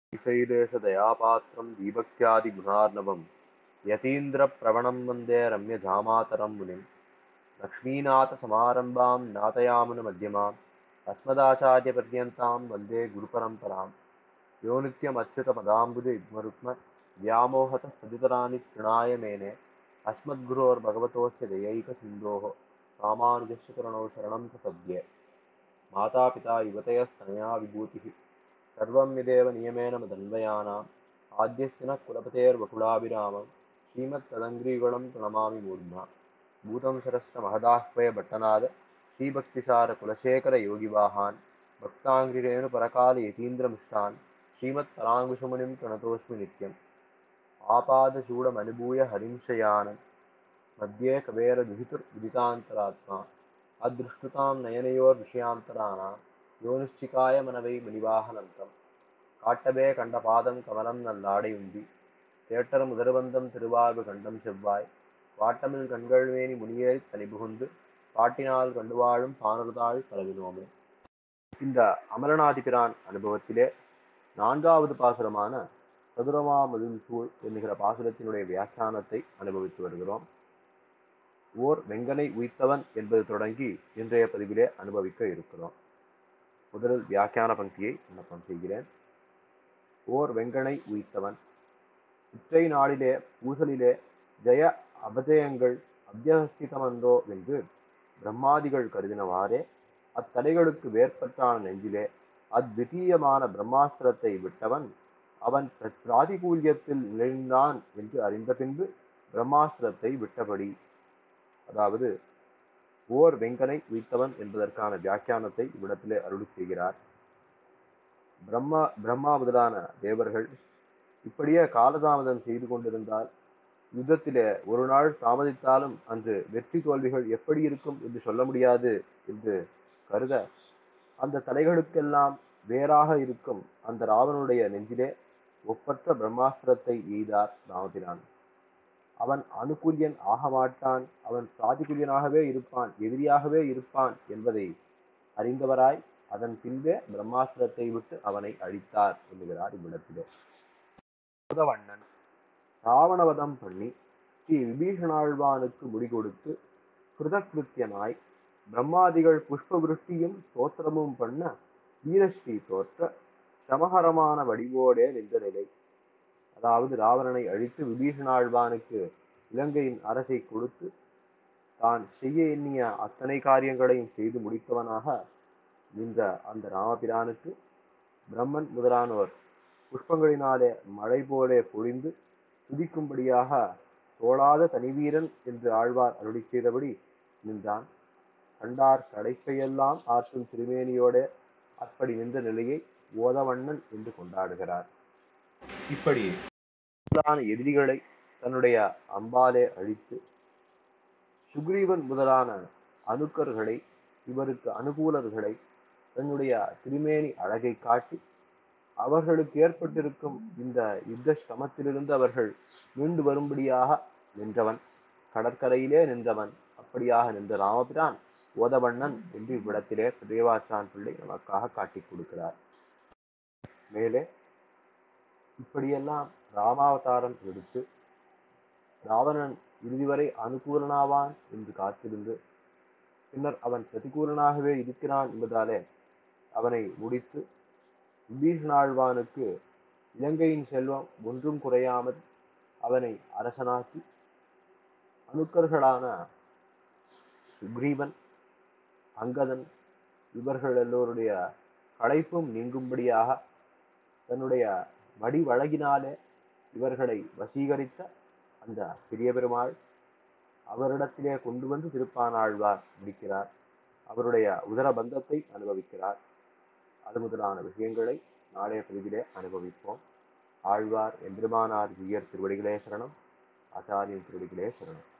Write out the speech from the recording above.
ईशैलेशदयापात्रं दीपक्त्यादिगुणार्णवं यतीन्द्रप्रवणं वन्दे रम्यजामातरं मुनिं लक्ष्मीनाथसमारम्भां नाथयामुनमध्यमाम् अस्मदाचार्यपर्यन्तां वन्दे गुरुपरम्परां यो नित्यमच्युतपदाम्बुजै युग्मरुक्म व्यामोहतः सदितराणि तृणाय मेने अस्मद्गुरोर्भगवतोऽस्य दयैकसिन्धोः रामानुजस्य चरणौ शरणं प्रपद्ये मातापिता युवतयस्तनया विभूतिः सर्वं यदेव नियमेन मदन्वयानाम् आद्यस्य नः कुलपतेर्वकुलाभिरामं श्रीमत्तदङ्ग्रीगुणं प्रणमामि मूर्ध्ना भूतं सरस्त महदाह्वय भट्टनाद श्रीभक्तिसारकुलशेखरयोगिवाहान् भक्ताङ्ग्रिरेणुपरकाल यतीन्द्रमिष्टान् श्रीमत्पराङ्कुशमुनिं प्रणतोऽस्मि नित्यम् आपादचूडमनुभूय हरिं शयानन् मध्ये कवेरदुहितुर्विदितान्तरात्मा अदृष्टतां नयनयोर्विषयान्तराणां யோனிஷ்டிகாய மனவை மணிவாகனந்தம் காட்டவே கண்ட பாதம் கமலம் நல்லாடையுந்தி தேட்டரும் உதர்வந்தம் திருவார்பு கண்டம் செவ்வாய் வாட்டமில் கண்கள்வேணி முனியேறி தனிபுகுந்து பாட்டினால் கண்டு வாழும் பானர்தாள் பரவினோமே இந்த அமரநாதிபிரான் அனுபவத்திலே நான்காவது பாசுரமான சதுரமா மதில் சூழ் என்கிற பாசுரத்தினுடைய வியாக்கியானத்தை அனுபவித்து வருகிறோம் ஓர் வெங்கனை உய்த்தவன் என்பது தொடங்கி இன்றைய பதிவிலே அனுபவிக்க இருக்கிறோம் முதலில் வியாக்கியான பங்கியை விண்ணப்பம் செய்கிறேன் ஓர் வெங்கனை உயித்தவன் இற்றை நாளிலே பூசலிலே ஜெய அபஜயங்கள் அத்தியஸ்திதமன்றோ என்று பிரம்மாதிகள் கருதினவாறே அத்தடைகளுக்கு வேற்பட்டான நெஞ்சிலே அத்விதீயமான பிரம்மாஸ்திரத்தை விட்டவன் அவன் பிராதிகூல்யத்தில் நிலைந்தான் என்று அறிந்த பின்பு பிரம்மாஸ்திரத்தை விட்டபடி அதாவது ஓர் வெங்கனை உய்த்தவன் என்பதற்கான வியாக்கியானத்தை இவ்விடத்திலே அருளி செய்கிறார் பிரம்மா பிரம்மா முதலான தேவர்கள் இப்படியே காலதாமதம் செய்து கொண்டிருந்தால் யுத்தத்திலே ஒரு நாள் தாமதித்தாலும் அன்று வெற்றி தோல்விகள் எப்படி இருக்கும் என்று சொல்ல முடியாது என்று கருத அந்த தலைகளுக்கெல்லாம் வேறாக இருக்கும் அந்த ராவனுடைய நெஞ்சிலே ஒப்பற்ற பிரம்மாஸ்திரத்தை எய்தார் ராமபிரான் அவன் அனுகூல்யன் ஆக மாட்டான் அவன் பிராதிகுல்யனாகவே இருப்பான் எதிரியாகவே இருப்பான் என்பதை அறிந்தவராய் அதன் பின்பே பிரம்மாஸ்திரத்தை விட்டு அவனை அழித்தார் என்கிறார் இவ்விடத்திலே புதவண்ணன் ராவணவதம் பண்ணி ஸ்ரீ விபீஷணாழ்வானுக்கு முடி கொடுத்து கிருதகிருத்தியனாய் பிரம்மாதிகள் புஷ்ப விருஷ்டியும் ஸ்தோத்திரமும் பண்ண வீரஸ்ரீ தோற்ற சமகரமான வடிவோடே நின்ற நிலை அதாவது ராவணனை அழித்து விபீஷணாழ்வானுக்கு இலங்கையின் அரசை கொடுத்து தான் செய்ய எண்ணிய அத்தனை காரியங்களையும் செய்து முடித்தவனாக நின்ற அந்த ராமபிரானுக்கு பிரம்மன் முதலானோர் புஷ்பங்களினாலே மழை போலே பொழிந்து துதிக்கும்படியாக தோளாத தனிவீரன் என்று ஆழ்வார் அருளி செய்தபடி நின்றான் கண்டார் கடைப்பையெல்லாம் ஆற்றும் திருமேனியோட அப்படி நின்ற நிலையை ஓதவண்ணன் என்று கொண்டாடுகிறார் இப்படி முதலான எதிரிகளை தன்னுடைய அம்பாலே அழித்து சுக்ரீவன் முதலான அணுக்கர்களை இவருக்கு அனுகூலர்களை தன்னுடைய திருமேனி அழகை காட்டி அவர்களுக்கு ஏற்பட்டிருக்கும் இந்த யுத்த சிரமத்திலிருந்து அவர்கள் மீண்டு வரும்படியாக நின்றவன் கடற்கரையிலே நின்றவன் அப்படியாக நின்ற ராமபிரான் ஓதவண்ணன் என்று இவ்விடத்திலே தேவாச்சான் பிள்ளை நமக்காக காட்டிக் கொடுக்கிறார் மேலே இப்படியெல்லாம் ராமாவதாரம் எடுத்து ராவணன் இறுதி வரை அனுகூலனாவான் என்று காத்திருந்து பின்னர் அவன் பிரதிகூலனாகவே இருக்கிறான் என்பதாலே அவனை முடித்து விபீஷணாழ்வானுக்கு இலங்கையின் செல்வம் ஒன்றும் குறையாமல் அவனை அரசனாக்கி அணுக்கர்களான சுக்ரீவன் அங்கதன் இவர்கள் எல்லோருடைய களைப்பும் நீங்கும்படியாக தன்னுடைய வடி வழகினாலே இவர்களை வசீகரித்த அந்த பெரிய பெருமாள் அவரிடத்திலே கொண்டு வந்து திருப்பானாழ்வார் முடிக்கிறார் அவருடைய உதர பந்தத்தை அனுபவிக்கிறார் அது முதலான விஷயங்களை நாளைய பதிவிலே அனுபவிப்போம் ஆழ்வார் எம்பெருமானார் ஜீயர் திருவடிகளே சரணம் ஆச்சாரியன் திருவடிகளே சரணம்